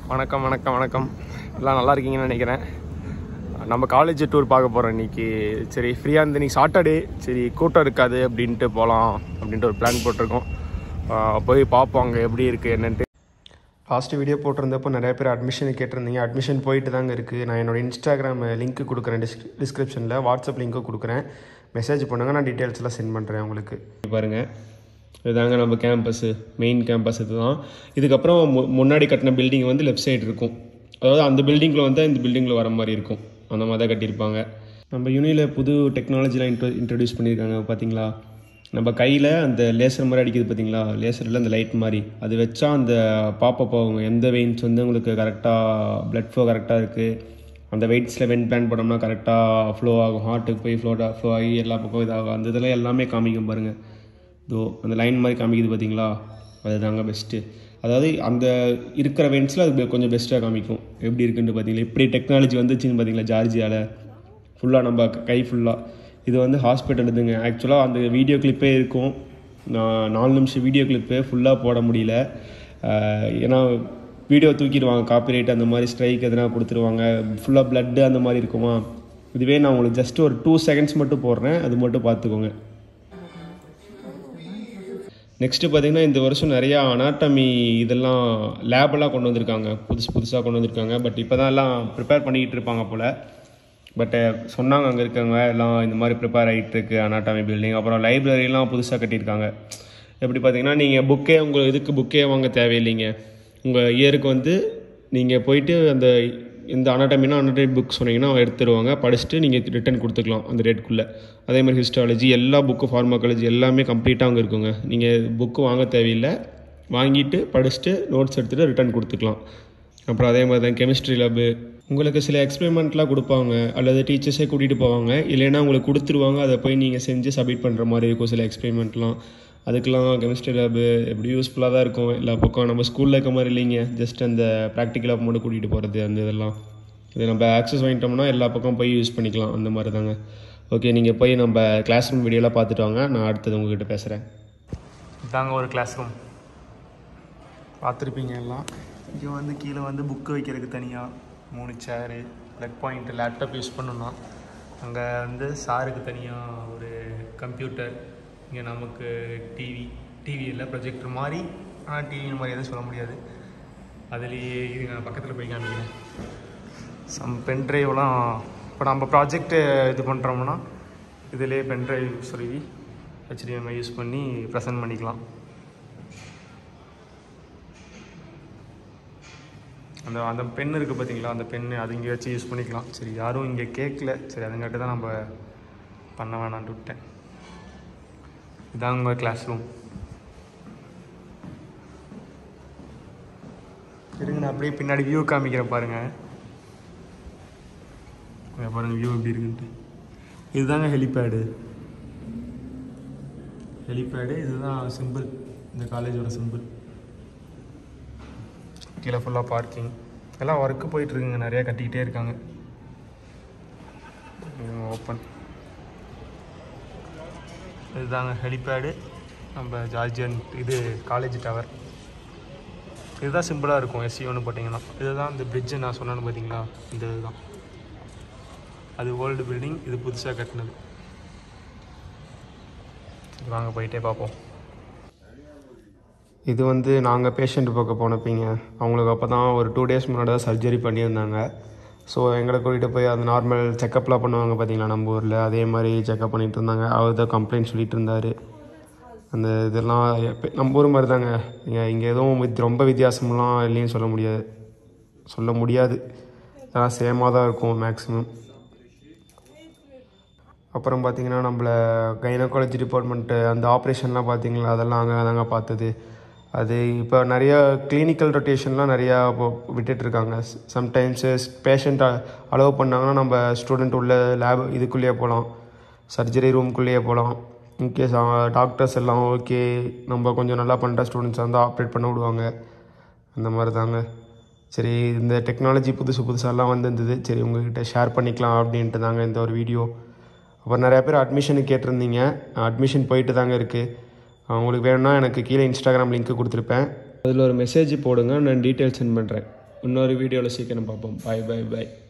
வணக்கம் வணக்கம் வணக்கம் எல்லாம் நல்லா இருக்கீங்கன்னு நினைக்கிறேன் நம்ம காலேஜ் டூர் பார்க்க போகிறோம் இன்னைக்கு சரி ஃப்ரீயாக இருந்து இன்னைக்கு சாட்டர்டே சரி கூட்டம் இருக்காது அப்படின்ட்டு போகலாம் அப்படின்ட்டு ஒரு பிளான் போட்டிருக்கோம் ஆஹ் போய் பார்ப்போம் அங்கே எப்படி இருக்குது என்னன்ட்டு லாஸ்ட் வீடியோ போட்டிருந்தப்போ நிறைய பேர் அட்மிஷன் கேட்டிருந்தீங்க அட்மிஷன் போயிட்டு தாங்க இருக்குது நான் என்னோட இன்ஸ்டாகிராம் லிங்க் கொடுக்குறேன் டிஸ்க் டிஸ்கிரிப்ஷனில் வாட்ஸ்அப் லிங்க்கும் கொடுக்குறேன் மெசேஜ் பண்ணுங்கள் நான் டீட்டெயில்ஸ் எல்லாம் சென்ட் பண்ணுறேன் உங்களுக்கு பாருங்கள் இதுதாங்க நம்ம கேம்பஸ்ஸு மெயின் கேம்பஸ் இதுதான் இதுக்கப்புறம் மு முன்னாடி கட்டின பில்டிங் வந்து லெஃப்ட் சைடு இருக்கும் அதாவது அந்த பில்டிங்கில் வந்து இந்த பில்டிங்கில் வர மாதிரி இருக்கும் அந்த மாதிரி தான் கட்டியிருப்பாங்க நம்ம யூனியில் புது டெக்னாலஜிலாம் இன்ட்ரோ இன்ட்ரடியூஸ் பண்ணியிருக்காங்க பார்த்தீங்களா நம்ம கையில் அந்த லேசர் மாதிரி அடிக்குது பார்த்தீங்களா லேசரில் அந்த லைட் மாதிரி அது வச்சா அந்த பாப்பப் ஆகும் எந்த வெயின்ஸ் வந்து உங்களுக்கு கரெக்டாக பிளட் ஃப்ளோ கரெக்டாக இருக்குது அந்த வெயிட்ஸில் வென் பிளான் பண்ணோம்னா கரெக்டாக ஃப்ளோ ஆகும் ஹார்ட்டுக்கு போய் ஃப்ளோ ஃப்ளோ ஆகி எல்லா பக்கம் இதாகும் அந்த இதெல்லாம் எல்லாமே காமிக்கும் பாருங்கள் இதோ அந்த லைன் மாதிரி காமிக்குது பார்த்தீங்களா அதுதாங்க பெஸ்ட்டு அதாவது அந்த இருக்கிற வென்ஸில் அது கொஞ்சம் பெஸ்ட்டாக காமிக்கும் எப்படி இருக்குன்னு பார்த்தீங்களா எப்படி டெக்னாலஜி வந்துச்சுன்னு பார்த்தீங்களா ஜார்ஜியாவில் ஃபுல்லாக நம்ம கை ஃபுல்லாக இது வந்து ஹாஸ்பிட்டல் இதுங்க ஆக்சுவலாக அந்த வீடியோ கிளிப்பே இருக்கும் நான் நாலு நிமிஷம் வீடியோ கிளிப்பு ஃபுல்லாக போட முடியல ஆஹ் ஏன்னா வீடியோ தூக்கிடுவாங்க காப்பிரைட் அந்த மாதிரி ஸ்ட்ரைக் எதனா கொடுத்துருவாங்க ஃபுல்லாக பிளட்டு அந்த மாதிரி இருக்குமா இதுவே நான் உங்களுக்கு ஜஸ்ட் ஒரு டூ செகண்ட்ஸ் மட்டும் போடுறேன் அது மட்டும் பார்த்துக்கோங்க நெக்ஸ்ட்டு பார்த்தீங்கன்னா இந்த வருஷம் நிறையா அனாட்டமி இதெல்லாம் லேபெல்லாம் கொண்டு வந்திருக்காங்க புதுசு புதுசாக கொண்டு வந்திருக்காங்க பட் இப்போ தான் எல்லாம் ப்ரிப்பேர் பண்ணிக்கிட்டு இருப்பாங்க போல் பட்டு சொன்னாங்க அங்கே இருக்கவங்க எல்லாம் இந்த மாதிரி ப்ரிப்பேர் ஆகிட்டு இருக்கு அனாட்டமி பில்டிங் அப்புறம் லைப்ரரிலாம் புதுசாக கட்டியிருக்காங்க எப்படி பார்த்தீங்கன்னா நீங்கள் புக்கே உங்கள் இதுக்கு புக்கே வாங்க தேவையில்லைங்க உங்கள் இயருக்கு வந்து நீங்கள் போயிட்டு அந்த இந்த அனாட்டமினா அனாட்டமி புக் சொன்னீங்கன்னா அவங்க எடுத்துருவாங்க படிச்சுட்டு நீங்கள் ரிட்டன் கொடுத்துக்கலாம் அந்த ரேட்டுக்குள்ளே அதே மாதிரி ஹிஸ்டாலஜி எல்லா புக்கு ஃபார்மாக்காலஜி எல்லாமே கம்ப்ளீட்டாக அங்கே இருக்குங்க நீங்கள் புக்கு வாங்க தேவையில்லை வாங்கிட்டு படிச்சுட்டு நோட்ஸ் எடுத்துகிட்டு ரிட்டன் கொடுத்துக்கலாம் அப்புறம் அதே மாதிரி தான் கெமிஸ்ட்ரி லேபு உங்களுக்கு சில எக்ஸ்பெரிமெண்ட்லாம் கொடுப்பாங்க அல்லது டீச்சர்ஸே கூட்டிகிட்டு போவாங்க இல்லைன்னா உங்களுக்கு கொடுத்துருவாங்க அதை போய் நீங்கள் செஞ்சு சப்மிட் பண்ணுற மாதிரி இருக்கும் சில எக்ஸ்பெரிமெண்ட்லாம் அதுக்கெலாம் கெமிஸ்ட்ரி லேபு எப்படி யூஸ்ஃபுல்லாக தான் இருக்கும் எல்லா பக்கம் நம்ம ஸ்கூலில் இருக்க மாதிரி இல்லைங்க ஜஸ்ட் அந்த ப்ராக்டிக்கலாக மட்டும் கூட்டிகிட்டு போகிறது அந்த இதெல்லாம் இது நம்ம ஆக்சஸ் வாங்கிட்டோம்னா எல்லா பக்கம் போய் யூஸ் பண்ணிக்கலாம் அந்த மாதிரி தாங்க ஓகே நீங்கள் போய் நம்ம கிளாஸ் ரூம் வீடியோலாம் பார்த்துட்டு வாங்க நான் அடுத்தது உங்ககிட்ட பேசுகிறேன் இதாங்க ஒரு கிளாஸ் ரூம் பார்த்துருப்பீங்க எல்லாம் இங்கே வந்து கீழே வந்து புக்கு வைக்கிறதுக்கு தனியாக மூணு chair leg point laptop use பண்ணணும்னா அங்கே வந்து சாருக்கு தனியாக ஒரு கம்ப்யூட்டர் இங்கே நமக்கு டிவி டிவி இல்லை ப்ரொஜெக்டர் மாதிரி ஆனால் டிவி மாதிரி எதுவும் சொல்ல முடியாது அதுலேயே இது நான் பக்கத்தில் போய் காமிக்கிறேன் சம் பென் ட்ரைவ்லாம் இப்போ நம்ம ப்ராஜெக்ட்டு இது பண்ணுறோம்னா இதிலே பென் ட்ரைவ் சொல்லி ஹெச்டிஎம்ஐ யூஸ் பண்ணி ப்ரெசென்ட் பண்ணிக்கலாம் அந்த அந்த பென் இருக்குது பார்த்தீங்களா அந்த பென்னு அது இங்கே வச்சு யூஸ் பண்ணிக்கலாம் சரி யாரும் இங்கே கேட்கல சரி அதுங்காட்டி தான் நம்ம பண்ண வேணான்ட்டு விட்டேன் இதான் உங்கள் கிளாஸ் ரூம் இருங்க நான் அப்படியே பின்னாடி வியூ காமிக்கிறேன் பாருங்கள் இங்க பாருங்க வியூ எப்படி இருக்குன்ட்டு இதுதாங்க ஹெலிபேடு ஹெலிபேடு இதுதான் சிம்பிள் இந்த காலேஜோட சிம்பிள் கீழே ஃபுல்லாக பார்க்கிங் எல்லாம் ஒர்க்கு போயிட்டுருக்குங்க நிறையா கட்டிக்கிட்டே இருக்காங்க ஓப்பன் இதுதாங்க ஹெலிபேடு நம்ம ஜார்ஜியன் இது காலேஜ் டவர் இதுதான் சிம்பிளாக இருக்கும் எஸ்சி ஒன்று போட்டிங்கன்னா இதுதான் இந்த பிரிட்ஜு நான் சொன்னேன்னு பார்த்தீங்களா இந்த இதுதான் அது ஓல்டு பில்டிங் இது புதுசாக கட்டினது சரி வாங்க போயிட்டே பார்ப்போம் இது வந்து நாங்கள் பேஷண்ட் பார்க்க போனப்பீங்க அவங்களுக்கு அப்போ தான் ஒரு டூ டேஸ் முன்னாடி தான் சர்ஜரி பண்ணியிருந்தாங்க ஸோ எங்களை கூட்டிகிட்டு போய் அந்த நார்மல் செக்கப்லாம் பண்ணுவாங்க பார்த்தீங்களா நம்ம ஊரில் அதே மாதிரி செக்கப் பண்ணிகிட்டு இருந்தாங்க அவர் தான் கம்ப்ளைண்ட் சொல்லிட்டு இருந்தார் அந்த இதெல்லாம் எப்ப- நம்ம ஊர் மாதிரி தாங்க இங்கே இங்கே எதுவும் வித் ரொம்ப வித்தியாசம்லாம் இல்லைன்னு சொல்ல முடியாது சொல்ல முடியாது அதெல்லாம் சேமாக தான் இருக்கும் மேக்ஸிமம் அப்புறம் பார்த்தீங்கன்னா நம்மள கைனகாலஜி டிபார்ட்மெண்ட்டு அந்த ஆப்ரேஷன்லாம் பார்த்தீங்களா அதெல்லாம் அங்கே தாங்க பார்த்தது அது இப்போ நிறையா கிளினிக்கல் ரொட்டேஷன்லாம் நிறையா இப்போ விட்டுட்ருக்காங்க சம்டைம்ஸு பேஷண்ட் அலோவ் பண்ணாங்கன்னா நம்ம ஸ்டூடெண்ட் உள்ள லேப் இதுக்குள்ளேயே போகலாம் சர்ஜரி ரூம்குள்ளேயே போகலாம் இன்கேஸ் டாக்டர்ஸ் எல்லாம் ஓகே நம்ம கொஞ்சம் நல்லா பண்ணுற ஸ்டூடெண்ட்ஸ் வந்து ஆப்ரேட் பண்ண விடுவாங்க அந்த மாதிரி தாங்க சரி இந்த டெக்னாலஜி புதுசு புதுசாலாம் வந்திருந்தது சரி உங்ககிட்ட ஷேர் பண்ணிக்கலாம் அப்படின்ட்டு தாங்க இந்த ஒரு வீடியோ அப்புறம் நிறையா பேர் அட்மிஷனுக்கு கேட்டிருந்தீங்க அட்மிஷன் போயிட்டு தாங்க இருக்குது உங்களுக்கு வேணும்னா எனக்கு கீழே இன்ஸ்டாகிராம் லிங்க் கொடுத்துருப்பேன் அதில் ஒரு மெசேஜ் போடுங்க நான் டீட்டெயில்ஸ் சென்ட் பண்ணுறேன் இன்னொரு வீடியோவில் சீக்கிரம் பார்ப்போம் பாய் பாய் பாய்